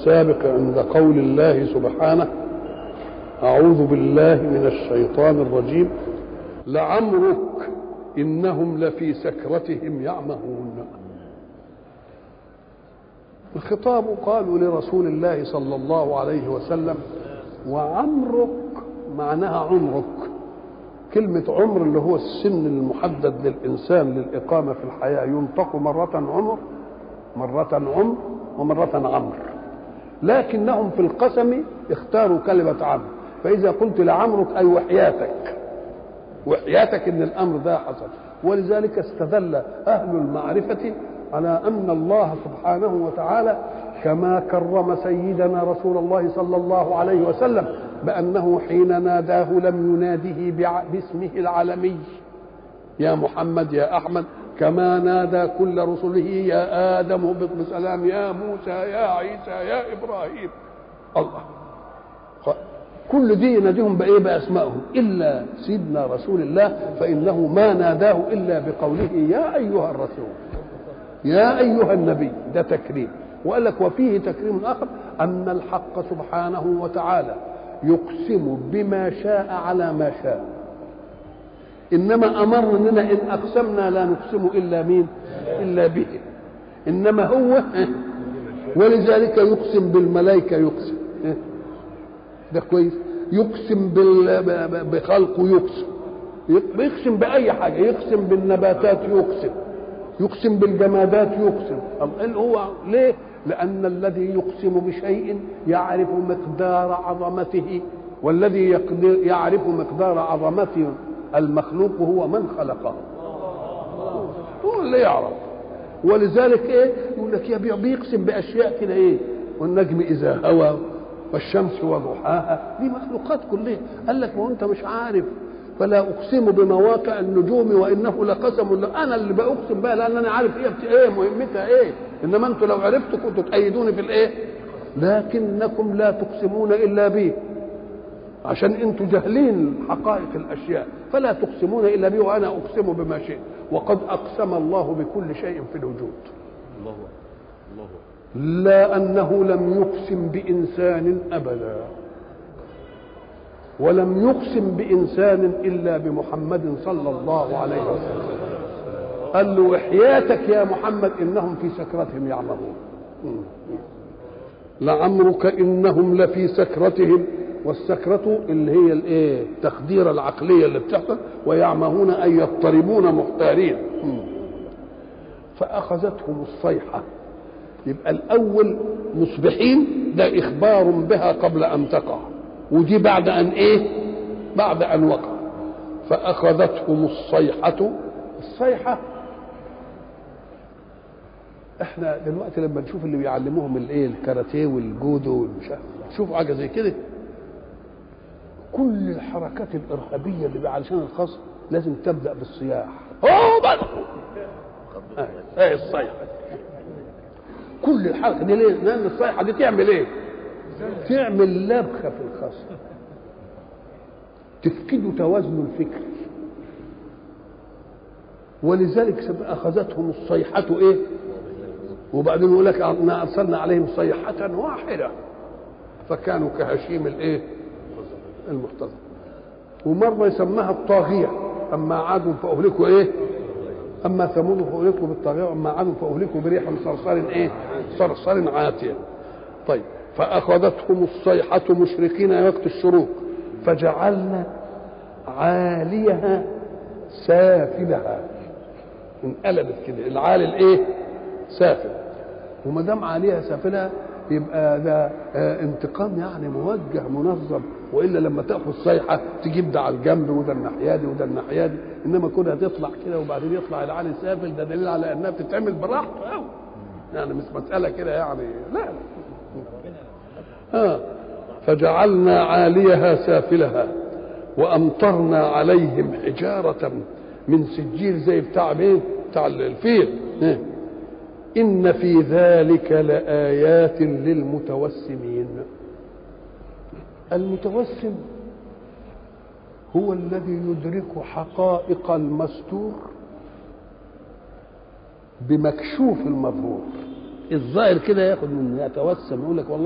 السابق عند قول الله سبحانه أعوذ بالله من الشيطان الرجيم لعمرك إنهم لفي سكرتهم يعمهون الخطاب قالوا لرسول الله صلى الله عليه وسلم وعمرك معناها عمرك كلمة عمر اللي هو السن المحدد للإنسان للإقامة في الحياة ينطق مرة عمر مرة عمر ومرة عمر لكنهم في القسم اختاروا كلمة عمر فإذا قلت لعمرك أي وحياتك وحياتك إن الأمر ده حصل ولذلك استدل أهل المعرفة على أن الله سبحانه وتعالى كما كرم سيدنا رسول الله صلى الله عليه وسلم بأنه حين ناداه لم يناده باسمه العالمي يا محمد يا أحمد كما نادى كل رسله يا آدم بسلام يا موسى يا عيسى يا إبراهيم الله كل دي يناديهم بإيه بأسمائهم إلا سيدنا رسول الله فإنه ما ناداه إلا بقوله يا أيها الرسول يا أيها النبي ده تكريم وقال لك وفيه تكريم آخر أن الحق سبحانه وتعالى يقسم بما شاء على ما شاء انما امر اننا ان اقسمنا لا نقسم الا مين الا به انما هو ولذلك يقسم بالملائكه يقسم ده كويس يقسم بخلقه يقسم يقسم باي حاجه يقسم بالنباتات يقسم يقسم بالجمادات يقسم هو ليه لان الذي يقسم بشيء يعرف مقدار عظمته والذي يقدر يعرف مقدار عظمته المخلوق هو من خلقه هو اللي يعرف ولذلك ايه يقول لك يا بيقسم باشياء كده ايه والنجم اذا هوى والشمس وضحاها دي مخلوقات كلها قال لك ما انت مش عارف فلا اقسم بمواقع النجوم وانه لقسم انا اللي باقسم بقى لان انا عارف ايه ايه مهمتها ايه انما انتوا لو عرفتوا كنتوا تأيدوني في الايه لكنكم لا تقسمون الا بي عشان انتوا جاهلين حقائق الاشياء فلا تقسمون الا بي وانا اقسم بما شئت وقد اقسم الله بكل شيء في الوجود الله الله لا انه لم يقسم بانسان ابدا ولم يقسم بانسان الا بمحمد صلى الله عليه وسلم قال له وحياتك يا محمد انهم في سكرتهم يعمهون لعمرك انهم لفي سكرتهم والسكرة اللي هي الايه التخديرة العقلية اللي بتحصل ويعمهون أن يضطربون محتارين فأخذتهم الصيحة يبقى الأول مصبحين ده إخبار بها قبل أن تقع ودي بعد أن إيه بعد أن وقع فأخذتهم الصيحة الصيحة احنا دلوقتي لما نشوف اللي بيعلموهم الايه الكاراتيه والجودو والمش شوفوا حاجه زي كده كل الحركات الارهابيه اللي علشان الخصم لازم تبدا بالصياح هو بقى ايه الصيحه كل الحركه دي ليه؟ لان الصيحه دي تعمل ايه؟ تعمل لبخه في الخصم تفقد توازنه الفكري ولذلك اخذتهم الصيحه ايه؟ وبعدين يقول لك انا ارسلنا عليهم صيحه واحده فكانوا كهشيم الايه؟ المحتضر ومره يسماها الطاغيه اما عادوا فاهلكوا ايه؟ اما ثمود فاهلكوا بالطاغيه واما عادوا فاهلكوا بريح صرصر ايه؟ صرصر عاتيه. طيب فاخذتهم الصيحه مشرقين وقت الشروق فجعلنا عاليها سافلها انقلبت كده العالي الايه؟ سافل وما دام عليها سافلها يبقى ده آه انتقام يعني موجه منظم والا لما تاخذ صيحه تجيب ده على الجنب وده الناحيه دي وده الناحيه دي انما كونها تطلع كده وبعدين يطلع العالي سافل ده دليل على انها بتتعمل براحته قوي يعني مش مساله كده يعني لا لا آه فجعلنا عاليها سافلها وامطرنا عليهم حجاره من سجيل زي بتاع مين؟ بتاع الفيل إيه؟ إن في ذلك لآيات للمتوسمين المتوسم هو الذي يدرك حقائق المستور بمكشوف المظهور الظاهر كده ياخد من يتوسم يقول لك والله